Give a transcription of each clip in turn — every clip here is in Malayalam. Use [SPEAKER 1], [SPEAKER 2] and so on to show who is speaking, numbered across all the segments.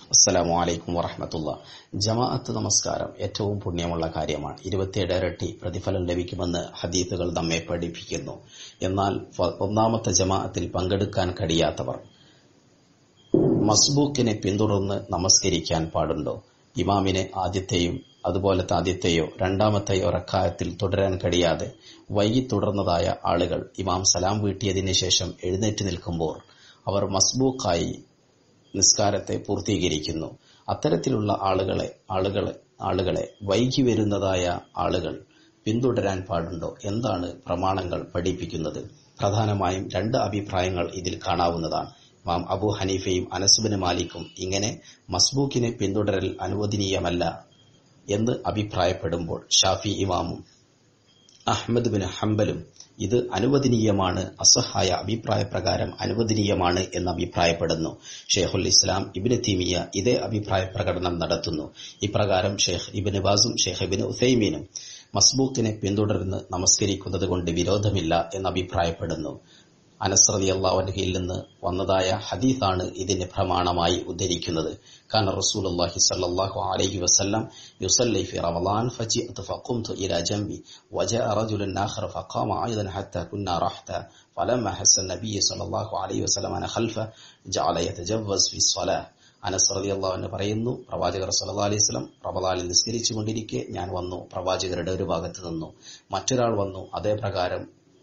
[SPEAKER 1] അസ്സലാമു അലൈക്കും വറഹമത്തുള്ള ജമാഅത്ത് നമസ്കാരം ഏറ്റവും പുണ്യമുള്ള കാര്യമാണ് ഇരുപത്തിയേഴ് ഇരട്ടി പ്രതിഫലം ലഭിക്കുമെന്ന് ഹദീത്തുകൾ നമ്മെ പഠിപ്പിക്കുന്നു എന്നാൽ ഒന്നാമത്തെ ജമാഅത്തിൽ പങ്കെടുക്കാൻ കഴിയാത്തവർ മസ്ബൂക്കിനെ പിന്തുടർന്ന് നമസ്കരിക്കാൻ പാടുണ്ടോ ഇമാമിനെ ആദ്യത്തെയും അതുപോലത്തെ ആദ്യത്തെയോ രണ്ടാമത്തെയോ റക്കായത്തിൽ തുടരാൻ കഴിയാതെ വൈകി തുടർന്നതായ ആളുകൾ ഇമാം സലാം വീട്ടിയതിനു ശേഷം എഴുന്നേറ്റ് നിൽക്കുമ്പോൾ അവർ മസ്ബൂക്കായി നിസ്കാരത്തെ പൂർത്തീകരിക്കുന്നു അത്തരത്തിലുള്ള ആളുകളെ ആളുകളെ ആളുകളെ വൈകി വരുന്നതായ ആളുകൾ പിന്തുടരാൻ പാടുണ്ടോ എന്താണ് പ്രമാണങ്ങൾ പഠിപ്പിക്കുന്നത് പ്രധാനമായും രണ്ട് അഭിപ്രായങ്ങൾ ഇതിൽ കാണാവുന്നതാണ് ഇമാം അബു ഹനീഫയും അനസുബിന് മാലിക്കും ഇങ്ങനെ മസ്ബൂക്കിനെ പിന്തുടരൽ അനുവദനീയമല്ല എന്ന് അഭിപ്രായപ്പെടുമ്പോൾ ഷാഫി ഇമാമും അഹമ്മദ് ബിൻ ഹംബലും ഇത് അനുവദനീയമാണ് അസഹായ അഭിപ്രായ പ്രകാരം അനുവദനീയമാണ് എന്ന് അഭിപ്രായപ്പെടുന്നു ഷെയ്ഖുൽ ഇസ്ലാം ഇബിന് തീമിയ ഇതേ അഭിപ്രായ പ്രകടനം നടത്തുന്നു ഇപ്രകാരം ഷെയ്ഖ് ഇബിന് ബാസും ഷെയ്ഖ് ഇബിന് ഉസൈമീനും മസ്ബൂക്കിനെ പിന്തുടർന്ന് നമസ്കരിക്കുന്നത് കൊണ്ട് വിരോധമില്ല എന്ന് അഭിപ്രായപ്പെടുന്നു അനസ്രതി അള്ളാഹുലഹയിൽ നിന്ന് വന്നതായ ഹദീസാണ് ഇതിന് പ്രമാണമായി ഉദ്ധരിക്കുന്നത് كان رسول الله صلى الله عليه وسلم يصلي في رمضان فجئت فقمت إلى جنبي وجاء رجل آخر فقام أيضا حتى كنا رحتا فلما حس النبي صلى الله عليه وسلم أنا خلفه جعل يتجوز في الصلاة അനസ് റളിയല്ലാഹു അൻഹു പറയുന്നു പ്രവാചകർ സല്ലല്ലാഹു അലൈഹി വസല്ലം റമദാനിൽ നിസ്കരിച്ചു കൊണ്ടിരിക്കെ ഞാൻ വന്നു പ്രവാചകരുടെ ഒരു ഭാഗത്ത് നിന്നു മറ്റൊരാൾ വന്നു അതേ പ്രകാരം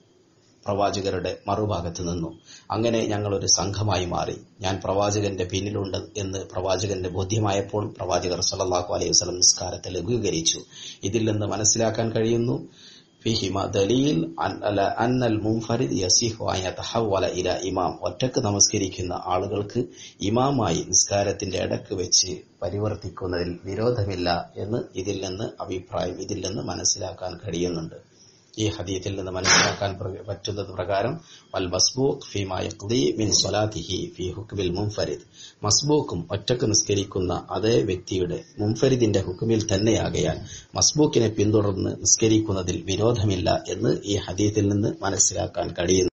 [SPEAKER 1] പ്രവാചകരുടെ മറുഭാഗത്ത് നിന്നു അങ്ങനെ ഞങ്ങളൊരു സംഘമായി മാറി ഞാൻ പ്രവാചകന്റെ പിന്നിലുണ്ട് എന്ന് പ്രവാചകന്റെ ബോധ്യമായപ്പോൾ പ്രവാചകർ സല്ലല്ലാഹു അലൈഹി വസല്ലം നിസ്കാരത്തെ ലഘൂകരിച്ചു ഇതിൽ നിന്ന് മനസ്സിലാക്കാൻ കഴിയുന്നു ഫിഹിമ ദലീൽ അന്നൽ മുൻഫരിദ് യസിഹു അയതഹവല ഇല ഇമാം ഒറ്റക്ക് നമസ്കരിക്കുന്ന ആളുകൾക്ക് ഇമാമായി നിസ്കാരത്തിന്റെ ഇടക്ക് വെച്ച് പരിവർത്തിക്കുന്നതിൽ വിരോധമില്ല എന്ന് ഇതിൽ നിന്ന് അഭിപ്രായം ഇതിൽ നിന്ന് മനസ്സിലാക്കാൻ കഴിയുന്നുണ്ട് ഈ ഹദീത്തിൽ നിന്ന് മനസ്സിലാക്കാൻ പറ്റുന്നത് പ്രകാരം വൽ മസ്ബൂഖ് ഫീമാ യഖ്ദി മിൻ സ്വലാത്തിഹി ഫീ ഹുക്മിൽ മുൻഫരിദ് മസ്ബൂക്കും ഒറ്റക്ക് നിസ്കരിക്കുന്ന അതേ വ്യക്തിയുടെ മുൻഫരിദിന്റെ ഹുക്മിൽ തന്നെയാകയാൽ മസ്ബൂക്കിനെ പിന്തുടർന്ന് നിസ്കരിക്കുന്നതിൽ വിരോധമില്ല എന്ന് ഈ ഹദീത്തിൽ നിന്ന് മനസ്സിലാക്കാൻ കഴിയുന്നു